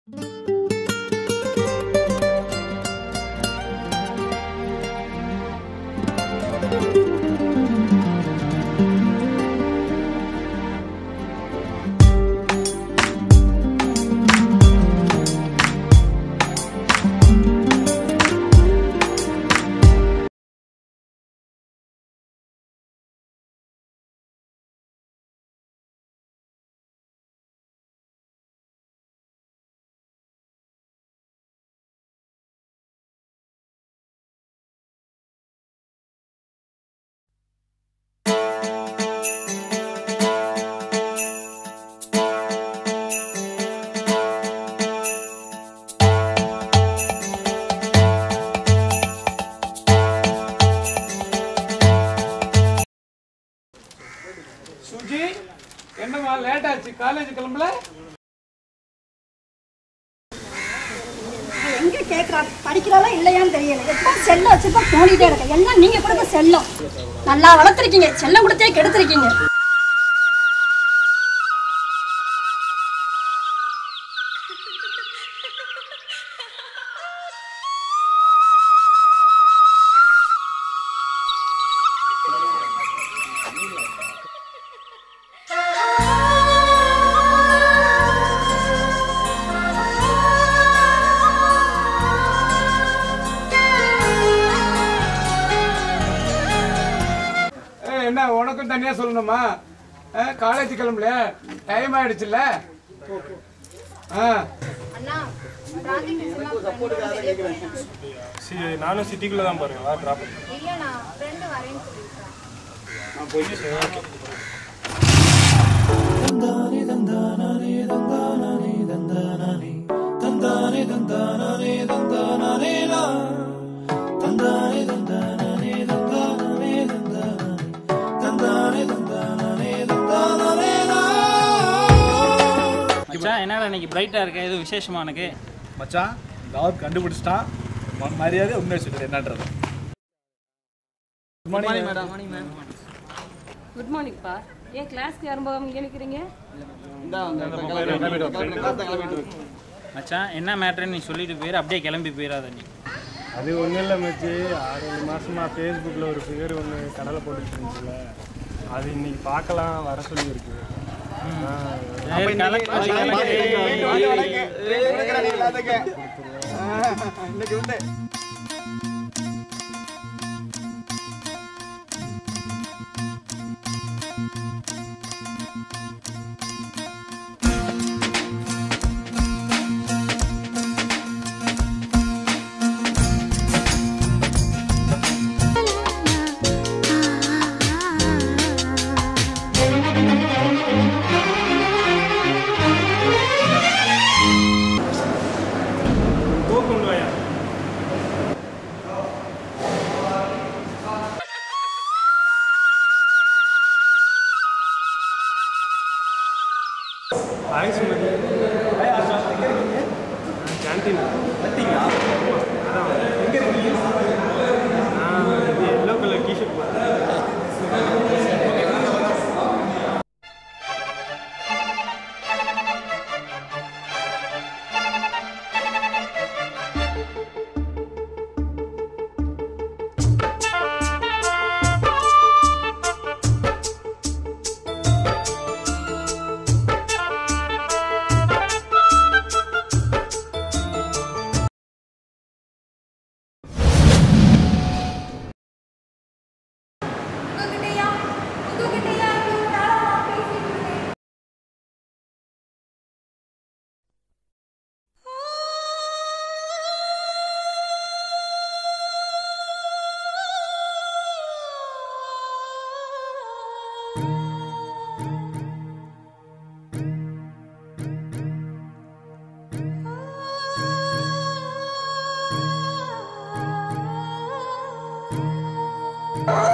சுஜி என்னம்மா லேட் ஆச்சு காலேஜ் கிளம்பல எங்க கேக்குறா படிக்கிறாளா இல்லையான்னு தெரியல எப்போ செல்லம் வச்சுப்பா தோண்டிட்டே இருக்க எல்லாம் நீங்க கொடுத்த செல்லம் நல்லா வளர்த்துருக்கீங்க செல்லம் கொடுத்தே கெடுத்திருக்கீங்க ஏய், என்ன உனக்கும் தனியா சொல்லணுமா காலேஜ் கிளம்பல டைம் ஆயிடுச்சுல்ல ஆ சி நானும் சிட்டிக்குள்ளே தான் பாருங்க வா ட்ராப் மச்சான் என்னடா இன்னைக்கு பிரைட்டா இருக்க எதுவும் விசேஷமா உனக்கு மச்சான் தாவத் கண்டுபிடிச்சிட்டான் ம- மரியாதை உண்மையை சொல்லிடு என்னன்றது குட் மார்னிங் மேடம் குட் மார்னிங்ப்பா ஏன் கிளாஸ்க்கு யாரும் போகாம இங்கே நிற்கிறீங்க மச்சான் என்ன மேட்ருன்னு நீ சொல்லிட்டு போயிரு அப்படியே கிளம்பி போயிடாத நீ அது ஒன்றும் இல்லை மச்சி ஆறு ஏழு மாசமா ஃபேஸ்புக்கில் ஒரு ஃபிகர் ஒன்று கடலை போட்டுட்டு இருந்துச்சுல அது இன்னைக்கு பார்க்கலாம் வர சொல்லியிருக்கு சரி, கலக்கு, கலக்கு. இன்னைக்கு வந்து கோ கொண்டு வாயா ஹாய் சுமதி கேன்டீன் பார்த்தீங்களா அதான் எங்கே இருக்கீங்க நான் இது எல்லோ கலர் டிஷர்ட் போட்டேன் ஆ